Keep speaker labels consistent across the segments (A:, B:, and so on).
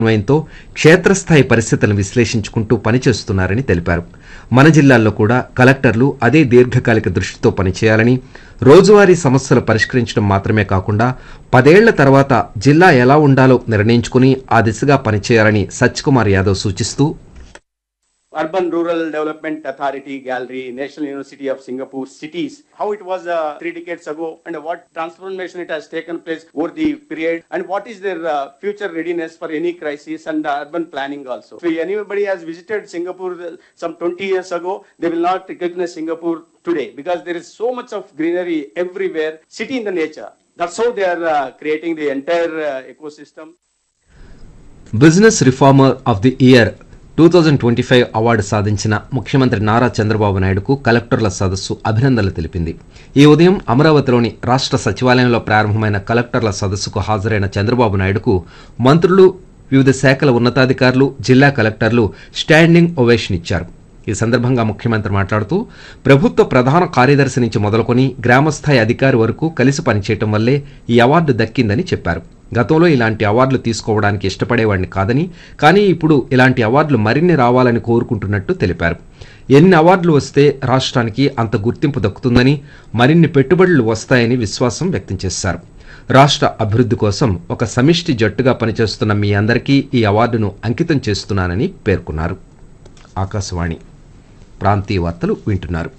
A: సమన్వయంతో క్షేత్రస్థాయి పరిస్థితులను విశ్లేషించుకుంటూ పనిచేస్తున్నారని తెలిపారు మన జిల్లాల్లో కూడా కలెక్టర్లు అదే దీర్ఘకాలిక దృష్టితో పనిచేయాలని రోజువారీ సమస్యలు పరిష్కరించడం మాత్రమే కాకుండా పదేళ్ల తర్వాత జిల్లా ఎలా ఉండాలో నిర్ణయించుకుని ఆ దిశగా పనిచేయాలని సత్యకుమార్ యాదవ్ సూచిస్తూ
B: Urban Rural Development Authority Gallery, National University of Singapore cities, how it was uh, three decades ago and what transformation it has taken place over the period and what is their uh, future readiness for any crisis and uh, urban planning also. If anybody has visited Singapore uh, some 20 years ago, they will not recognize Singapore today because there is so much of greenery everywhere, city in the nature. That's how they are uh, creating the entire uh, ecosystem.
A: Business reformer of the year two thousand twenty five award సాధించిన ముఖ్యమంత్రి నారా చంద్రబాబు నాయుడుకు కలెక్టర్ల సదస్సు అభినందనలు తెలిపింది ఈ ఉదయం అమరావతిలోని రాష్ట్ర సచివాలయంలో ప్రారంభమైన కలెక్టర్ల సదస్సుకు హాజరైన చంద్రబాబు నాయుడుకు మంత్రులు వివిధ శాఖల ఉన్నతాధికారులు జిల్లా కలెక్టర్లు స్టాండింగ్ ఒవేషన్ ఇచ్చారు ఈ సందర్భంగా ముఖ్యమంత్రి మాట్లాడుతూ ప్రభుత్వ ప్రధాన కార్యదర్శి నుంచి మొదలుకొని గ్రామస్థాయి అధికారి వరకు కలిసి పనిచేయటం వల్లే ఈ అవార్డు దక్కిందని చెప్పారు గతంలో ఇలాంటి అవార్డులు తీసుకోవడానికి ఇష్టపడేవాడిని కాదని కానీ ఇప్పుడు ఇలాంటి అవార్డులు మరిన్ని రావాలని కోరుకుంటున్నట్టు తెలిపారు ఎన్ని అవార్డులు వస్తే రాష్ట్రానికి అంత గుర్తింపు దక్కుతుందని మరిన్ని పెట్టుబడులు వస్తాయని విశ్వాసం వ్యక్తం చేశారు రాష్ట్ర అభివృద్ధి కోసం ఒక సమిష్టి జట్టుగా పనిచేస్తున్న మీ అందరికీ ఈ అవార్డును అంకితం చేస్తున్నానని పేర్కొన్నారు ఆకాశవాణి ప్రాంతీయ వార్తలు వింటున్నారు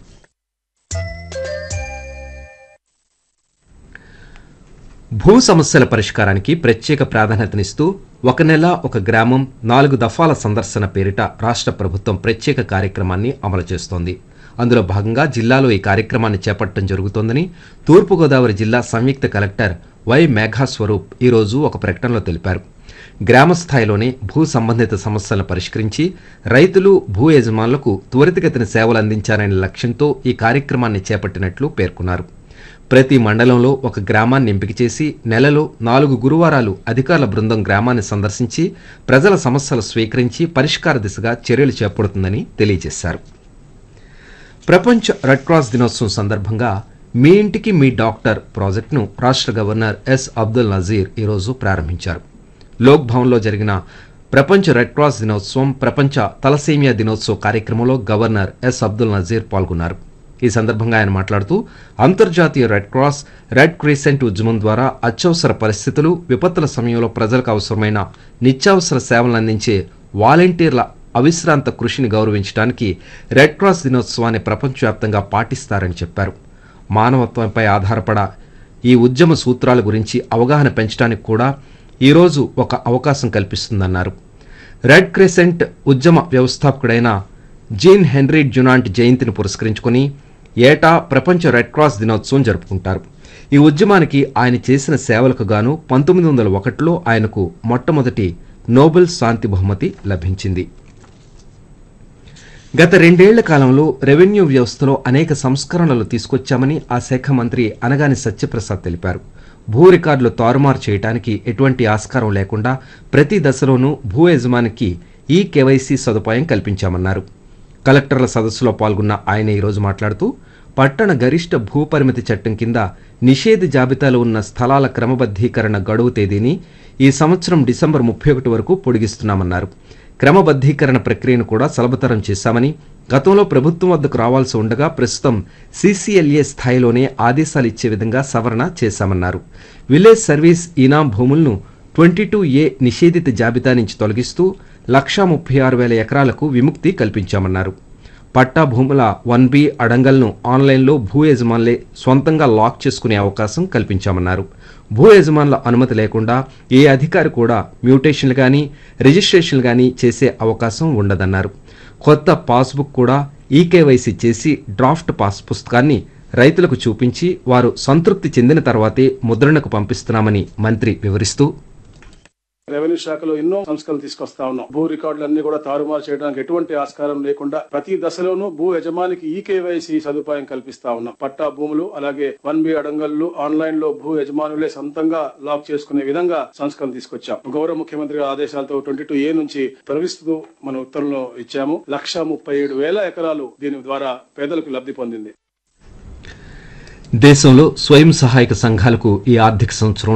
A: భూ సమస్యల పరిష్కారానికి ప్రత్యేక ప్రాధాన్యతనిస్తూ ఒక నెల ఒక గ్రామం నాలుగు దఫాల సందర్శన పేరిట రాష్ట్ర ప్రభుత్వం ప్రత్యేక కార్యక్రమాన్ని అమలు చేస్తోంది అందులో భాగంగా జిల్లాలో ఈ కార్యక్రమాన్ని చేపట్టడం జరుగుతోందని తూర్పుగోదావరి జిల్లా సంయుక్త కలెక్టర్ వై మేఘాస్వరూప్ ఈరోజు ఒక ప్రకటనలో తెలిపారు గ్రామ స్థాయిలోనే భూ సంబంధిత సమస్యలను పరిష్కరించి రైతులు భూ యజమానులకు త్వరితగతిన సేవలు అందించాలనే లక్ష్యంతో ఈ కార్యక్రమాన్ని చేపట్టినట్లు పేర్కొన్నారు ప్రతి మండలంలో ఒక గ్రామాన్ని ఎంపిక చేసి నెలలో నాలుగు గురువారాలు అధికారుల బృందం గ్రామాన్ని సందర్శించి ప్రజల సమస్యలు స్వీకరించి పరిష్కార దిశగా చర్యలు చేపడుతుందని తెలియజేశారు ప్రపంచ రెడ్ క్రాస్ దినోత్సవం సందర్భంగా మీ ఇంటికి మీ డాక్టర్ ప్రాజెక్టును రాష్ట్ర గవర్నర్ ఎస్ అబ్దుల్ నజీర్ ఈరోజు ప్రారంభించారు లోక్ భవన్లో జరిగిన ప్రపంచ రెడ్ క్రాస్ దినోత్సవం ప్రపంచ తలసేమియా దినోత్సవ కార్యక్రమంలో గవర్నర్ ఎస్ అబ్దుల్ నజీర్ పాల్గొన్నారు ఈ సందర్భంగా ఆయన మాట్లాడుతూ అంతర్జాతీయ రెడ్ క్రాస్ రెడ్ క్రీసెంట్ ఉద్యమం ద్వారా అత్యవసర పరిస్థితులు విపత్తుల సమయంలో ప్రజలకు అవసరమైన నిత్యావసర సేవలను అందించే వాలంటీర్ల అవిశ్రాంత కృషిని గౌరవించడానికి రెడ్ క్రాస్ దినోత్సవాన్ని ప్రపంచవ్యాప్తంగా పాటిస్తారని చెప్పారు మానవత్వంపై ఆధారపడ ఈ ఉద్యమ సూత్రాల గురించి అవగాహన పెంచడానికి కూడా ఈరోజు ఒక అవకాశం కల్పిస్తుందన్నారు రెడ్ క్రెసెంట్ ఉద్యమ వ్యవస్థాపకుడైన జీన్ హెన్రీ జునాంట్ జయంతిని పురస్కరించుకుని ఏటా ప్రపంచ రెడ్ క్రాస్ దినోత్సవం జరుపుకుంటారు ఈ ఉద్యమానికి ఆయన చేసిన సేవలకు గాను పంతొమ్మిది వందల ఒకటిలో ఆయనకు మొట్టమొదటి నోబెల్ శాంతి బహుమతి లభించింది గత రెండేళ్ల కాలంలో రెవెన్యూ వ్యవస్థలో అనేక సంస్కరణలు తీసుకొచ్చామని ఆ శాఖ మంత్రి అనగాని సత్యప్రసాద్ తెలిపారు భూ రికార్డులు తారుమారు చేయడానికి ఎటువంటి ఆస్కారం లేకుండా ప్రతి దశలోనూ భూ యజమానికి ఈ కేవైసీ సదుపాయం కల్పించామన్నారు కలెక్టర్ల సదస్సులో పాల్గొన్న ఆయన ఈరోజు మాట్లాడుతూ పట్టణ గరిష్ట భూపరిమితి చట్టం కింద నిషేధ జాబితాలో ఉన్న స్థలాల క్రమబద్ధీకరణ గడువు తేదీని ఈ సంవత్సరం డిసెంబర్ ముప్పై ఒకటి వరకు పొడిగిస్తున్నామన్నారు క్రమబద్ధీకరణ ప్రక్రియను కూడా సులభతరం చేశామని గతంలో ప్రభుత్వం వద్దకు రావాల్సి ఉండగా ప్రస్తుతం సీసీఎల్ఏ స్థాయిలోనే ఆదేశాలు ఇచ్చే విధంగా సవరణ చేశామన్నారు విలేజ్ సర్వీస్ ఈనాం భూములను ట్వంటీ టూ ఏ నిషేధిత జాబితా నుంచి తొలగిస్తూ లక్షా ముప్పై ఆరు వేల ఎకరాలకు విముక్తి కల్పించామన్నారు పట్టా భూముల వన్ బి అడంగల్ను ఆన్లైన్లో భూ యజమానులే సొంతంగా లాక్ చేసుకునే అవకాశం కల్పించామన్నారు భూ యజమానుల అనుమతి లేకుండా ఏ అధికారి కూడా మ్యూటేషన్లు కానీ రిజిస్ట్రేషన్లు కానీ చేసే అవకాశం ఉండదన్నారు కొత్త పాస్బుక్ కూడా ఈకేవైసీ చేసి డ్రాఫ్ట్ పాస్ పుస్తకాన్ని రైతులకు చూపించి వారు సంతృప్తి చెందిన తర్వాతే ముద్రణకు పంపిస్తున్నామని మంత్రి వివరిస్తూ
C: రెవెన్యూ శాఖలో ఎన్నో సంస్కరణలు తీసుకొస్తా ఉన్నాం భూ రికార్డులన్నీ కూడా తారుమారు చేయడానికి ఎటువంటి ఆస్కారం లేకుండా ప్రతి దశలోనూ భూ యజమానికి ఈ కేవైసీ సదుపాయం కల్పిస్తా ఉన్నాం పట్టా భూములు అలాగే వన్ బి అడంగల్లు ఆన్లైన్ లో భూ యజమానులే సొంతంగా లాక్ చేసుకునే విధంగా సంస్కరణ తీసుకొచ్చాం గౌరవ ముఖ్యమంత్రి గారి ఆదేశాలతో ట్వంటీ టూ ఏ నుంచి తొలగిస్తూ మన ఉత్తర్వులు ఇచ్చాము లక్ష ముప్పై ఏడు వేల ఎకరాలు దీని ద్వారా పేదలకు లబ్ధి పొందింది
A: దేశంలో స్వయం సహాయక సంఘాలకు ఈ ఆర్థిక సంవత్సరంలో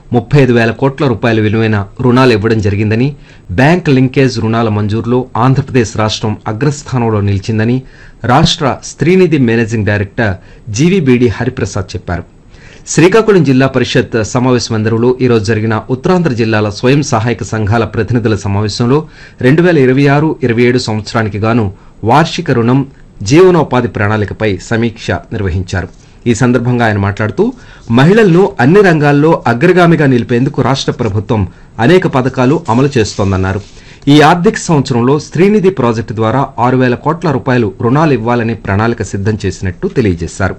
A: ముప్పై ఐదు వేల కోట్ల రూపాయల విలువైన రుణాలు ఇవ్వడం జరిగిందని బ్యాంక్ లింకేజ్ రుణాల మంజూరులో ఆంధ్రప్రదేశ్ రాష్ట్రం అగ్రస్థానంలో నిలిచిందని రాష్ట్ర Streenidhi managing director GVBD Hariprasad చెప్పారు శ్రీకాకుళం జిల్లా పరిషత్ సమావేశ మందిరంలో ఈరోజు జరిగిన ఉత్తరాంధ్ర జిల్లాల స్వయం సహాయక సంఘాల ప్రతినిధుల సమావేశంలో రెండు వేల ఇరవై ఆరు ఇరవై ఏడు సంవత్సరానికి గాను వార్షిక రుణం జీవనోపాధి ప్రణాళికపై సమీక్ష నిర్వహించారు ఈ సందర్భంగా ఆయన మాట్లాడుతూ మహిళలను అన్ని రంగాల్లో అగ్రగామిగా నిలిపేందుకు రాష్ట్ర ప్రభుత్వం అనేక పథకాలు అమలు చేస్తోందన్నారు ఈ ఆర్థిక సంవత్సరంలో స్త్రీనిధి ప్రాజెక్టు ద్వారా ఆరు వేల కోట్ల రూపాయలు రుణాలు ఇవ్వాలని ప్రణాళిక సిద్ధం చేసినట్టు తెలియజేశారు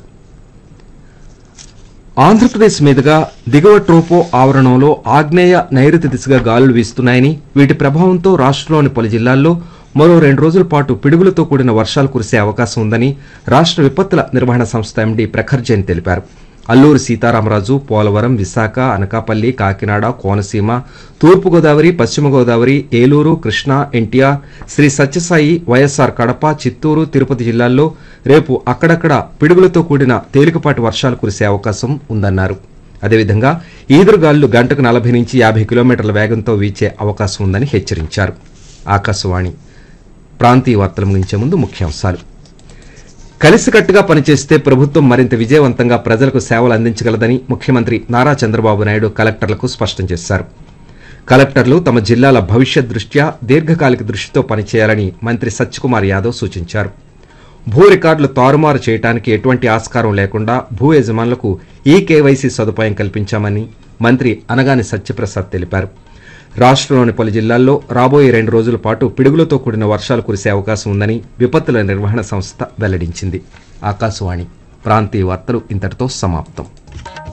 A: ఆంధ్రప్రదేశ్ మీదుగా దిగువ ట్రోపో ఆవరణంలో ఆగ్నేయ నైరుతి దిశగా గాలులు వీస్తున్నాయని వీటి ప్రభావంతో రాష్ట్రంలోని పలు జిల్లాల్లో మరో రెండు రోజుల పాటు పిడుగులతో కూడిన వర్షాలు కురిసే అవకాశం ఉందని రాష్ట్ర విపత్తుల నిర్వహణ సంస్థ ఎండీ ప్రఖర్ జైన్ తెలిపారు అల్లూరు సీతారామరాజు పోలవరం విశాఖ అనకాపల్లి కాకినాడ కోనసీమ తూర్పుగోదావరి పశ్చిమ గోదావరి ఏలూరు కృష్ణా ఎన్టీఆర్ శ్రీ సత్యసాయి వైఎస్ఆర్ కడప చిత్తూరు తిరుపతి జిల్లాల్లో రేపు అక్కడక్కడ పిడుగులతో కూడిన తేలికపాటి వర్షాలు కురిసే అవకాశం ఉందన్నారు అదేవిధంగా ఈదురుగాలులు గంటకు నలభై నుంచి యాభై కిలోమీటర్ల వేగంతో వీచే అవకాశం ఉందని హెచ్చరించారు ఆకాశవాణి ప్రాంతీయ వార్తలు ముగించే ముందు ముఖ్యాంశాలు కలిసికట్టుగా పనిచేస్తే ప్రభుత్వం మరింత విజయవంతంగా ప్రజలకు సేవలు అందించగలదని ముఖ్యమంత్రి నారా చంద్రబాబు నాయుడు కలెక్టర్లకు స్పష్టం చేశారు కలెక్టర్లు తమ జిల్లాల భవిష్యత్ దృష్ట్యా దీర్ఘకాలిక దృష్టితో పనిచేయాలని మంత్రి సత్యకుమార్ యాదవ్ సూచించారు భూ రికార్డులు తారుమారు చేయడానికి ఎటువంటి ఆస్కారం లేకుండా భూ యజమానులకు ఈ కేవైసీ సదుపాయం కల్పించామని మంత్రి అనగాని సత్యప్రసాద్ తెలిపారు రాష్ట్రంలోని పలు జిల్లాల్లో రాబోయే రెండు రోజుల పాటు పిడుగులతో కూడిన వర్షాలు కురిసే అవకాశం ఉందని విపత్తుల నిర్వహణ సంస్థ వెల్లడించింది ఆకాశవాణి ప్రాంతీయ వార్తలు ఇంతటితో సమాప్తం